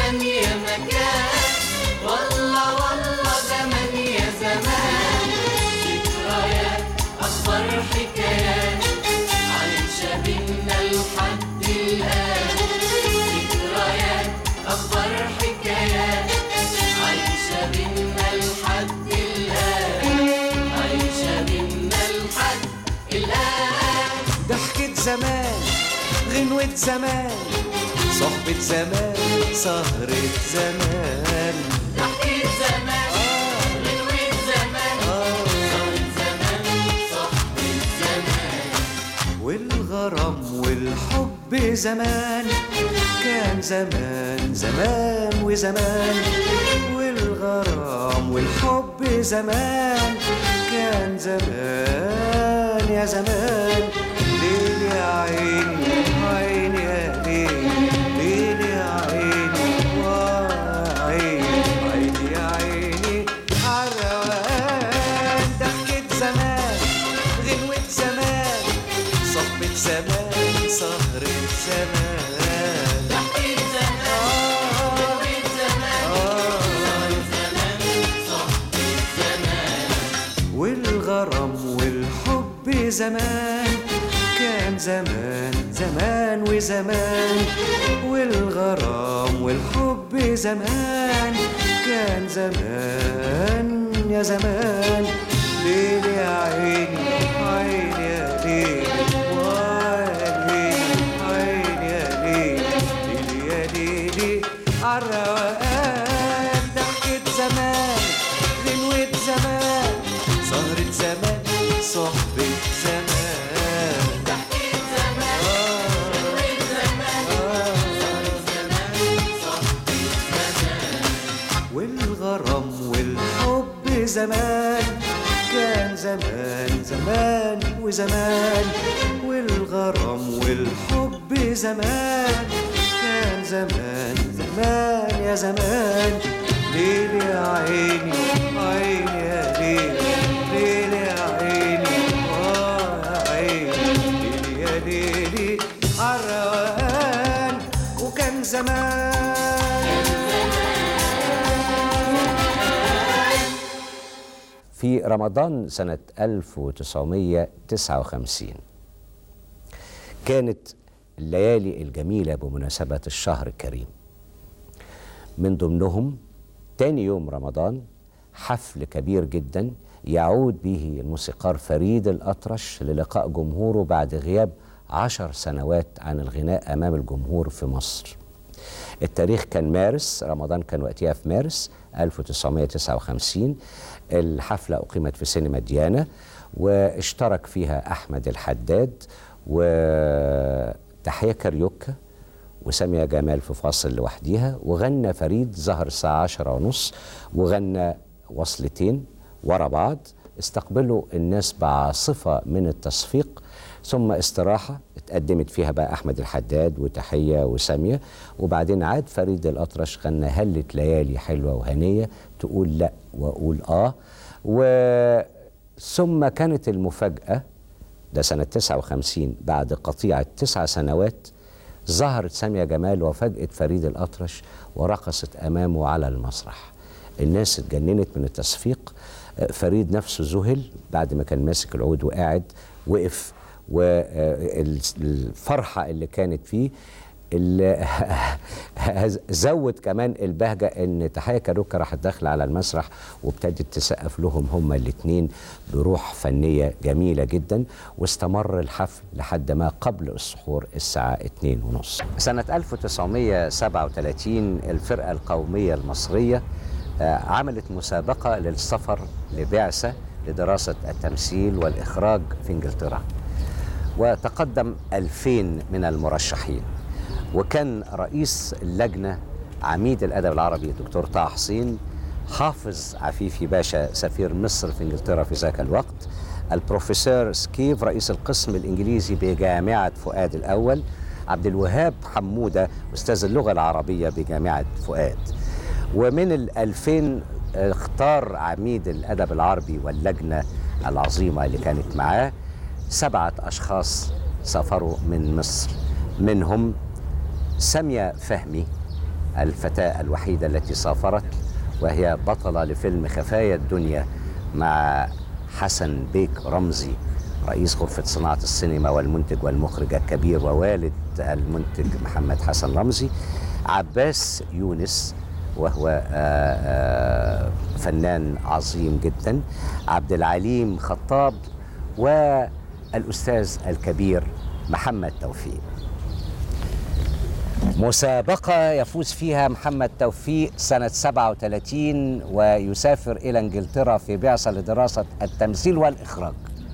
زمان يا مكان والله والله زمان يا زمان ذكريات أخبار حكايات عايشة بينا لحد الآن ذكريات أخبار حكايات عايشة بينا لحد الآن عايشة بينا لحد الآن ضحكة زمان غنوة زمان صحبة زمان سهرة زمان ضحكة زمان غنوة زمان صارت زمان صحبة زمان والغرام والحب زمان كان زمان زمان وزمان والغرام والحب زمان كان زمان يا زمان ليل يا عيني عيني يا ليل ليل يا عيني وعيني عيني يا عيني عالروقان ضحكة زمان غنوة زمان صحبة زمان سهرة زمان ضحكة زمان غنوة زمان صارت زمان صحبة زمان والغرام والحب زمان كان زمان زمان وزمان والغرام والحب زمان كان زمان يا زمان ليل يا عيني عيني يا ليل وعيني عيني يا ليل ليل يا ليلي عالروقان ضحكة زمان غنوة زمان سهرة زمان صحبة زمان ضحكة زمان غنوة زمان صارت زمان صحبة زمان والغرام والحب زمان كان زمان زمان وزمان والغرام والحب زمان كان زمان زمان يا زمان ليل يا عيني عيني يا ليل ليل يا عيني آه يا عيني ليل يا ليلي عالروقان وكان زمان في رمضان سنة 1959 كانت الليالي الجميلة بمناسبة الشهر الكريم من ضمنهم تاني يوم رمضان حفل كبير جدا يعود به الموسيقار فريد الأطرش للقاء جمهوره بعد غياب عشر سنوات عن الغناء أمام الجمهور في مصر التاريخ كان مارس رمضان كان وقتها في مارس 1959 الحفلة أقيمت في سينما ديانا واشترك فيها أحمد الحداد وتحية كاريوكا وسامية جمال في فاصل لوحديها وغنى فريد ظهر الساعة عشرة ونص وغنى وصلتين ورا بعض استقبلوا الناس بعاصفة من التصفيق ثم استراحة اتقدمت فيها بقى أحمد الحداد وتحية وسامية وبعدين عاد فريد الأطرش غنى هلة ليالي حلوة وهنية تقول لا وأقول آه و ثم كانت المفاجأة ده سنة 59 بعد قطيعة تسع سنوات ظهرت سامية جمال وفاجأت فريد الأطرش ورقصت أمامه على المسرح الناس اتجننت من التصفيق آه، فريد نفسه ذهل بعد ما كان ماسك العود وقاعد وقف والفرحة اللي كانت فيه اللي زود كمان البهجة ان تحية كاروكا راحت داخلة على المسرح وابتدت تسقف لهم هما الاتنين بروح فنية جميلة جدا واستمر الحفل لحد ما قبل السحور الساعة اتنين ونص سنة 1937 الفرقة القومية المصرية آه، عملت مسابقة للسفر لبعثة لدراسة التمثيل والإخراج في إنجلترا وتقدم ألفين من المرشحين وكان رئيس اللجنة عميد الأدب العربي دكتور طه حسين حافظ عفيفي باشا سفير مصر في إنجلترا في ذاك الوقت البروفيسور سكيف رئيس القسم الإنجليزي بجامعة فؤاد الأول عبد الوهاب حمودة أستاذ اللغة العربية بجامعة فؤاد ومن الألفين اختار عميد الأدب العربي واللجنة العظيمة اللي كانت معاه سبعة أشخاص سافروا من مصر منهم سامية فهمي الفتاة الوحيدة التي سافرت وهي بطلة لفيلم خفايا الدنيا مع حسن بيك رمزي رئيس غرفة صناعة السينما والمنتج والمخرج الكبير ووالد المنتج محمد حسن رمزي عباس يونس وهو آه، آه، فنان عظيم جدا عبد العليم خطاب والأستاذ الكبير محمد توفيق مسابقة يفوز فيها محمد توفيق سنة 37 ويسافر إلى إنجلترا في بعثة لدراسة التمثيل والإخراج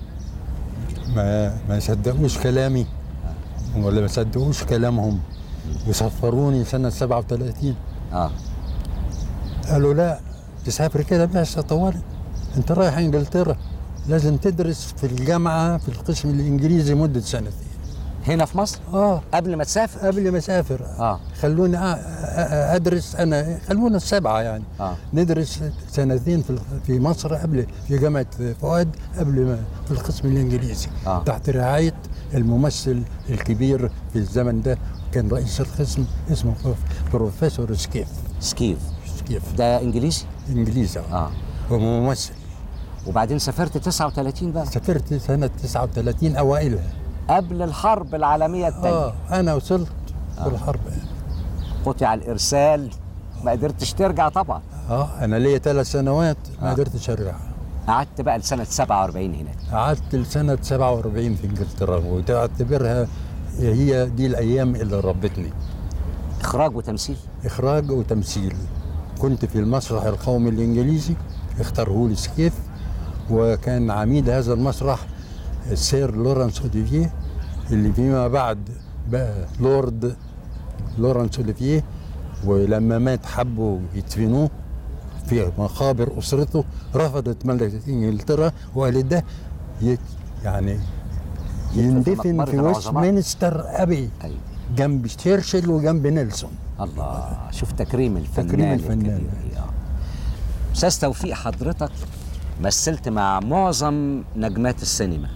ما ما صدقوش كلامي ولا ما صدقوش كلامهم وسفروني سنة 37 آه قالوا لا تسافر كده بعثة طوارئ انت رايح انجلترا لازم تدرس في الجامعة في القسم الانجليزي مدة سنتين هنا في مصر اه قبل ما تسافر قبل ما اسافر آه. خلوني أ- أ- ادرس انا خلونا السبعه يعني آه. ندرس سنتين في في مصر قبل في جامعه فؤاد قبل ما في القسم الانجليزي آه. تحت رعايه الممثل الكبير في الزمن ده كان رئيس القسم اسمه بروف- بروفيسور سكيف سكيف سكيف ده إنجليزي انجليزي آه. هو ممثل وبعدين سافرت 39 بقى سافرت سنه 39 اوائلها قبل الحرب العالمية الثانية اه انا وصلت في الحرب قطع الإرسال ما قدرتش ترجع طبعا اه انا ليا ثلاث سنوات ما آه. قدرتش ارجع قعدت بقى لسنة 47 هناك قعدت لسنة 47 في انجلترا وتعتبرها هي دي الايام اللي ربتني إخراج وتمثيل اخراج وتمثيل كنت في المسرح القومي الانجليزي اختاره لي سكيف وكان عميد هذا المسرح السير لورانس اوليفيه اللي فيما بعد بقى لورد لورانس اوليفيه ولما مات حبوا يدفنوه في مقابر اسرته رفضت مملكه انجلترا وقالت ده ي- يعني يندفن مقبرة في العظماء. ويستمنستر ابي أيوة. جنب تشرشل وجنب نيلسون الله شوف تكريم الفنان تكريم الفنان. الكبير. آه. استاذ توفيق حضرتك مثلت مع معظم نجمات السينما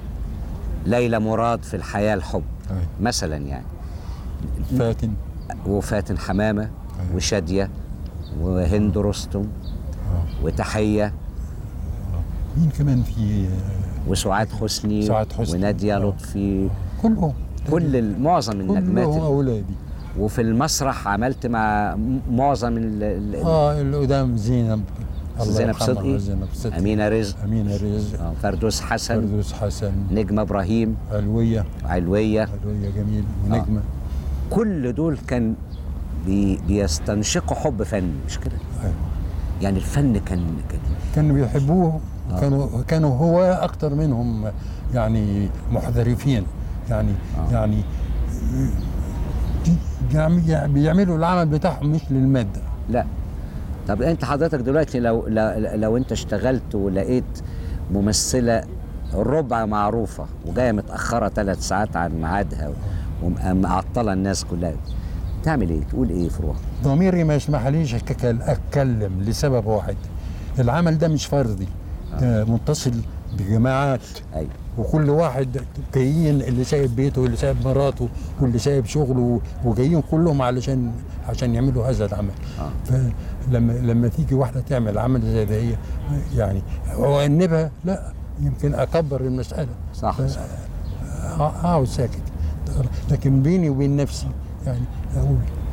ليلى مراد في الحياة الحب أيوة. مثلا يعني فاتن وفاتن حمامة وشادية وهند رستم وتحية مين كمان في وسعاد حسني سعاد حسني. ونادية آه. لطفي كلهم كل ال- معظم النجمات كلهم ال- اولادي وفي المسرح عملت مع م- معظم ال- ال- اه اللي قدام زينب الله زينب يرحمها، صدقي زينب صدقي أمينة رزق أمينة رزق آه، فردوس حسن فردوس حسن نجمة إبراهيم علوية علوية علوية جميل ونجمة كل دول كان بي بيستنشقوا حب فن مش كده أيوة. يعني الفن كان كان كانوا بيحبوه كانوا كانوا هو اكتر منهم يعني محترفين يعني آه. يعني يعني بيعملوا العمل بتاعهم مش للماده لا طب انت حضرتك دلوقتي لو لو, لو انت اشتغلت ولقيت ممثله ربع معروفه وجايه متاخره ثلاث ساعات عن ميعادها ومعطله الناس كلها تعمل ايه؟ تقول ايه في روحك؟ ضميري ما يسمحليش أتك- اتكلم لسبب واحد العمل ده مش فردي ده متصل بجماعات ايوه وكل واحد جايين اللي سايب بيته واللي سايب مراته واللي سايب شغله وجايين كلهم علشان عشان يعملوا هذا العمل آه. فلما لما تيجي واحده تعمل عمل زي ده هي يعني وانبها لا يمكن اكبر المساله صح ف- صح اقعد ساكت لكن بيني وبين نفسي يعني اقول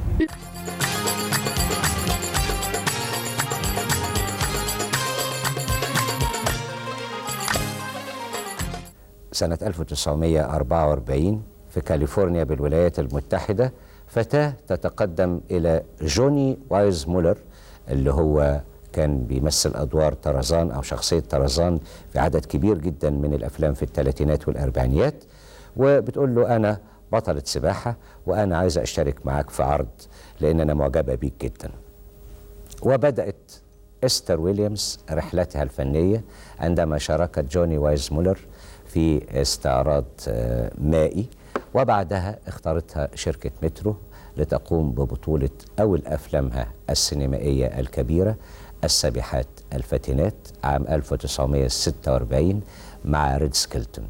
سنة 1944 في كاليفورنيا بالولايات المتحدة فتاة تتقدم إلى جوني وايز مولر اللي هو كان بيمثل أدوار طرزان أو شخصية طرزان في عدد كبير جدا من الأفلام في الثلاثينات والأربعينيات وبتقول له أنا بطلة سباحة وأنا عايزة أشترك معاك في عرض لأن أنا معجبة بيك جدا وبدأت إستر ويليامز رحلتها الفنية عندما شاركت جوني وايز مولر في استعراض آه، مائي وبعدها اختارتها شركة مترو لتقوم ببطولة أول أفلامها السينمائية الكبيرة السابحات الفتنات عام 1946 مع ريد سكيلتون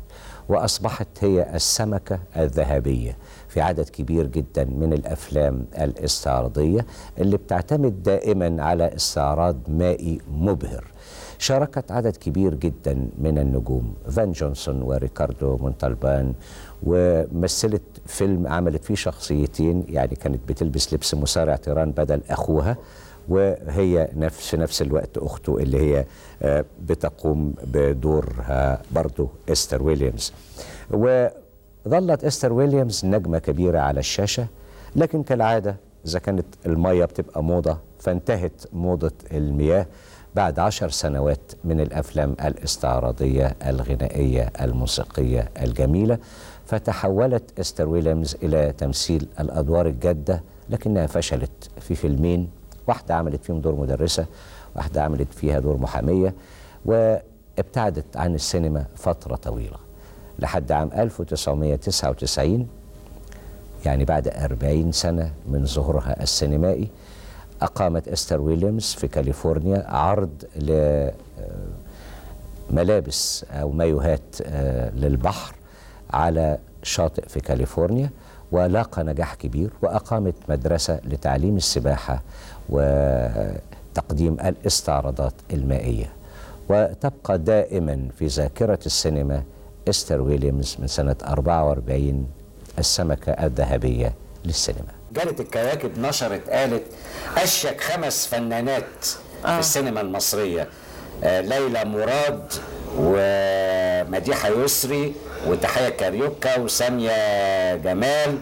وأصبحت هي السمكة الذهبية في عدد كبير جدا من الأفلام الاستعراضية اللي بتعتمد دائما على استعراض مائي مبهر شاركت عدد كبير جدا من النجوم فان جونسون وريكاردو مونتالبان ومثلت فيلم عملت فيه شخصيتين يعني كانت بتلبس لبس مصارع تيران بدل أخوها وهي نفس في نفس الوقت أخته اللي هي آه، بتقوم بدورها برضو إستر ويليامز وظلت إستر ويليامز نجمة كبيرة على الشاشة لكن كالعادة إذا كانت المية بتبقى موضة فانتهت موضة المياه بعد عشر سنوات من الأفلام الاستعراضية الغنائية الموسيقية الجميلة فتحولت إستر ويليامز إلى تمثيل الأدوار الجادة لكنها فشلت في فيلمين واحدة عملت فيهم دور مدرسة واحدة عملت فيها دور محامية وابتعدت عن السينما فترة طويلة لحد عام 1999 يعني بعد أربعين سنة من ظهورها السينمائي أقامت إستر ويليامز في كاليفورنيا عرض لملابس أو مايوهات آه، للبحر على شاطئ في كاليفورنيا ولاقى نجاح كبير وأقامت مدرسة لتعليم السباحة وتقديم الاستعراضات المائية وتبقى دائما في ذاكرة السينما إستر ويليامز من سنة 44 السمكة الذهبية للسينما جالت الكواكب نشرت قالت أشيك خمس فنانات في السينما المصرية آه ليلى مراد ومديحة يسري وتحية كاريوكا وسامية جمال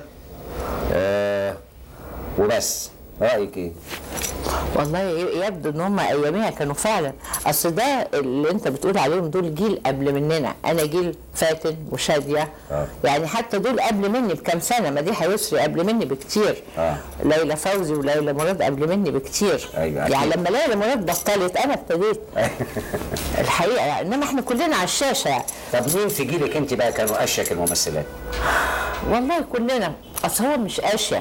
آه وبس رأيك ايه؟ والله يبدو ان هم اياميها كانوا فعلا اصل ده اللي انت بتقول عليهم دول جيل قبل مننا انا جيل فاتن وشاديه آه. يعني حتى دول قبل مني بكام سنه مديحه يسري قبل مني بكتير آه. ليلى فوزي وليلى مراد قبل مني بكتير أيوة، يعني أكيد. لما ليلى مراد بطلت انا ابتديت الحقيقه يعني انما احنا كلنا على الشاشه يعني طب مين في جيلك انت بقى كانوا اشيك الممثلات؟ والله كلنا اصل هو مش اشياء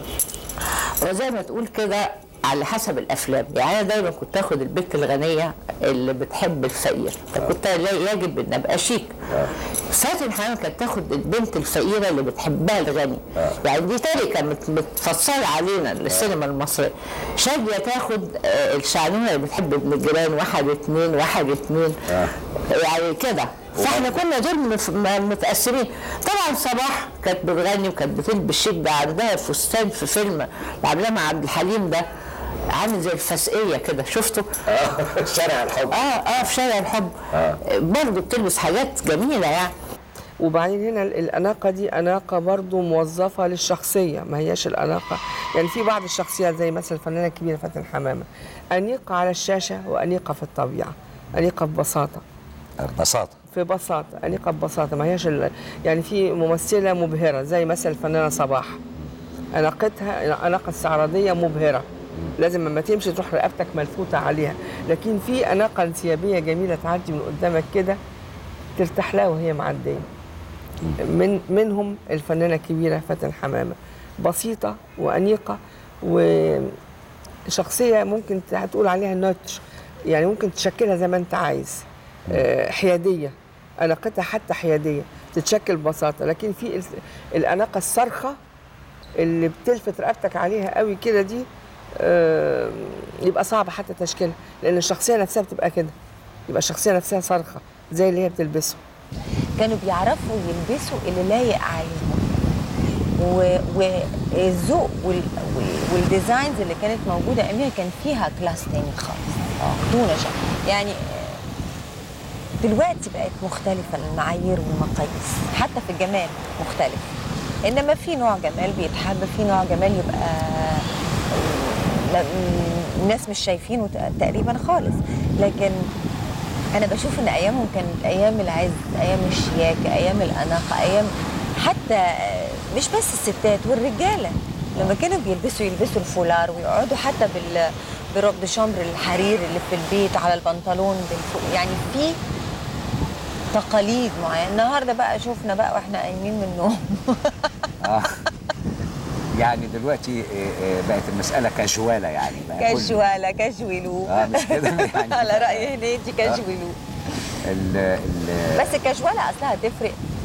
وزي ما تقول كده على حسب الافلام يعني انا دايما كنت اخد البنت الغنيه اللي بتحب الفقير فكنت لا- يجب ان ابقى شيك فاتن حمامه كانت تاخد البنت الفقيره اللي بتحبها الغني يعني دي تاركه مت- متفصله علينا السينما المصريه شاديه تاخد آه، الشعنونه اللي بتحب ابن الجيران واحد اتنين واحد اتنين يعني كده فاحنا كنا دول مف- م- متاثرين طبعا صباح كانت بتغني وكانت بتلبس شيك ده عندها فستان في فيلم اللي عاملاه مع عبد الحليم ده عامل زي الفسقيه كده شفته شارع الحب اه اه في شارع الحب برضه بتلبس حاجات جميله يعني وبعدين هنا ال- الأناقة دي أناقة برضو موظفة للشخصية ما هياش الأناقة يعني في بعض الشخصيات زي مثلا الفنانة الكبيرة فاتن حمامة أنيقة على الشاشة وأنيقة في الطبيعة أنيقة ببساطة ببساطة في بساطة أنيقة ببساطة ما هياش ال- يعني في ممثلة مبهرة زي مثلا الفنانة صباح أناقتها أناقة استعراضية مبهرة لازم لما تمشي تروح رقبتك ملفوتة عليها لكن في أناقة انسيابية جميلة تعدي من قدامك كده ترتاح لها وهي معدية من منهم الفنانة الكبيرة فاتن حمامة بسيطة وأنيقة وشخصية ممكن تقول عليها نوتش يعني ممكن تشكلها زي ما أنت عايز آه، حيادية أناقتها حتى حيادية تتشكل ببساطة لكن في ال- الأناقة الصارخة اللي بتلفت رقبتك عليها قوي كده دي آه، يبقى صعب حتى تشكيلها لأن الشخصية نفسها بتبقى كده يبقى الشخصية نفسها صارخة زي اللي هي بتلبسه كانوا بيعرفوا يلبسوا اللي لايق عليهم و- والذوق وال- وال- والديزاينز اللي كانت موجوده اياميها كان فيها كلاس تاني خالص دون شك يعني آه، دلوقتي بقت مختلفه المعايير والمقاييس حتى في الجمال مختلف انما في نوع جمال بيتحب في نوع جمال يبقى م- م- الناس مش شايفينه ت- تقريبا خالص لكن انا بشوف ان ايامهم كانت ايام العز ايام الشياكه ايام الاناقه ايام حتى آه، مش بس الستات والرجاله لما كانوا بيلبسوا يلبسوا الفولار ويقعدوا حتى بال بروب دي شامبر الحرير اللي في البيت على البنطلون بالفوق يعني في تقاليد معينه النهارده بقى شفنا بقى واحنا قايمين من النوم آه. يعني دلوقتي آه، آه، بقت المسألة كاجوالة يعني بقى كل- كاجواله كاجويلو اه مش كده يعني على راي هنيدي كاجويلو ال ال بس الكاجواله اصلها تفرق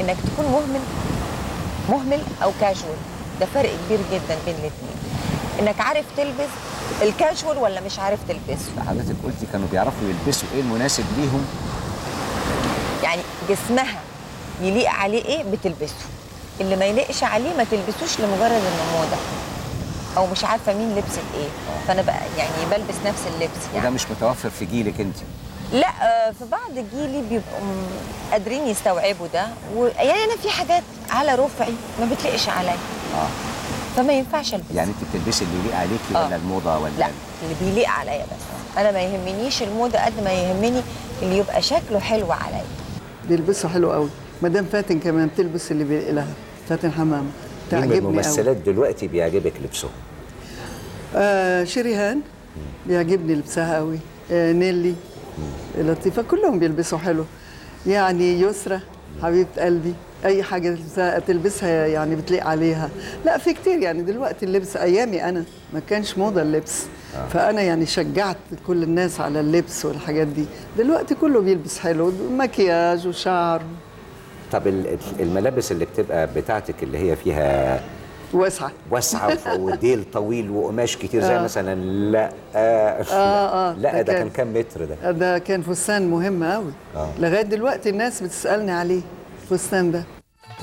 انك تكون مهمل مهمل او كاجوال ده فرق كبير جدا بين الاثنين انك عارف تلبس الكاجوال ولا مش عارف تلبسه حضرتك قلتي كانوا بيعرفوا يلبسوا ايه المناسب ليهم يعني جسمها يليق عليه ايه بتلبسه اللي ما يليقش عليه ما تلبسوش لمجرد انه موضه او مش عارفه مين لبست ايه فانا بقى يعني بلبس نفس اللبس وده يعني مش متوفر في جيلك انت لا آه، في بعض جيلي بيبقوا م- قادرين يستوعبوا ده و... يعني انا في حاجات على رفعي ما بتليقش عليا اه فما ينفعش البس يعني انت بتلبسي اللي يليق عليكي آه. ولا الموضه ولا لا اللي بيليق عليا بس انا ما يهمنيش الموضه قد ما يهمني اللي يبقى شكله حلو عليا بيلبسوا حلو قوي مدام فاتن كمان بتلبس اللي بيليق لها فاتن حمام مين من تعجبني قوي الممثلات دلوقتي بيعجبك لبسهم آه شريهان بيعجبني لبسها قوي آه نيلي لطيفة كلهم بيلبسوا حلو يعني يسرى حبيبة قلبي أي حاجة تلبسها, تلبسها يعني بتليق عليها لا في كتير يعني دلوقتي اللبس أيامي أنا ما كانش موضة اللبس فأنا يعني شجعت كل الناس على اللبس والحاجات دي دلوقتي كله بيلبس حلو مكياج وشعر طب ال- الملابس اللي بتبقى بتاعتك اللي هي فيها واسعة واسعه وديل طويل وقماش كتير زي آه. مثلا لا آه آه، لا ده ده كان- كان كام متر ده ده كان فستان مهم قوي آه. لغايه دلوقتي الناس بتسالني عليه الفستان ده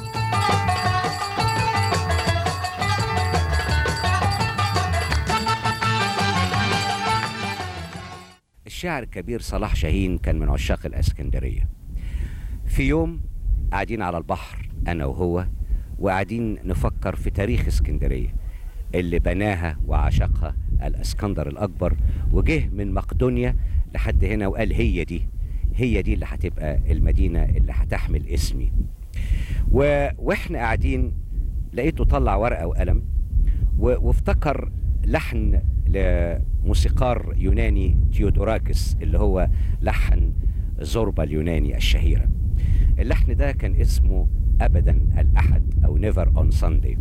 الشاعر الكبير صلاح شاهين كان من عشاق الاسكندريه في يوم قاعدين على البحر انا وهو وقاعدين نفكر في تاريخ اسكندريه اللي بناها وعشقها الاسكندر الاكبر وجه من مقدونيا لحد هنا وقال هي دي هي دي اللي هتبقى المدينه اللي هتحمل اسمي و... واحنا قاعدين لقيته طلع ورقه وقلم و... وافتكر لحن لموسيقار يوناني تيودوراكس اللي هو لحن زوربا اليوناني الشهيره اللحن ده كان اسمه ابدا الاحد او نيفر اون ساندي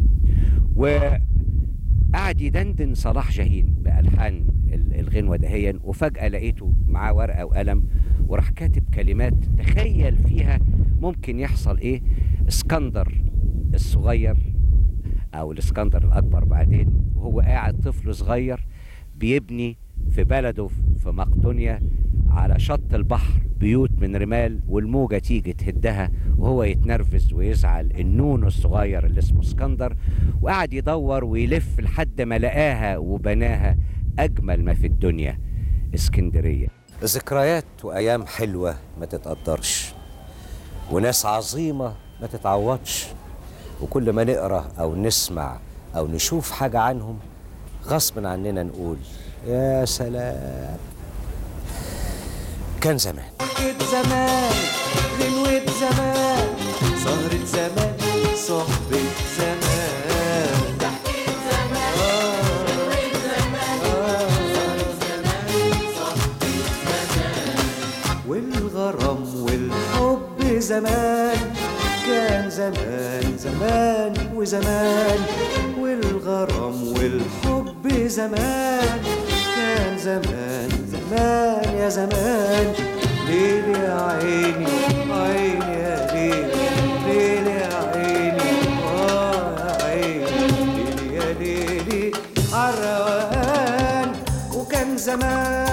وقعد يدندن صلاح جاهين بالحان ال- الغنوه دهيا وفجاه لقيته معاه ورقه وقلم وراح كاتب كلمات تخيل فيها ممكن يحصل ايه اسكندر الصغير او الاسكندر الاكبر بعدين وهو قاعد طفل صغير بيبني في بلده في مقدونيا على شط البحر بيوت من رمال والموجة تيجي تهدها وهو يتنرفز ويزعل النون الصغير اللي اسمه اسكندر وقعد يدور ويلف لحد ما لقاها وبناها أجمل ما في الدنيا اسكندرية ذكريات وأيام حلوة ما تتقدرش وناس عظيمة ما تتعوضش وكل ما نقرا او نسمع او نشوف حاجه عنهم غصب عننا نقول يا سلام كان زمان ضحكة زمان غنوة زمان سهرة زمان صحبة زمان والغرام والحب زمان كان زمان زمان وزمان والغرام والحب زمان كان زمان زمان يا زمان ليل يا عيني عيني يا ليل ليل يا عيني اه يا عيني ليل يا ليلي عالروقان وكان زمان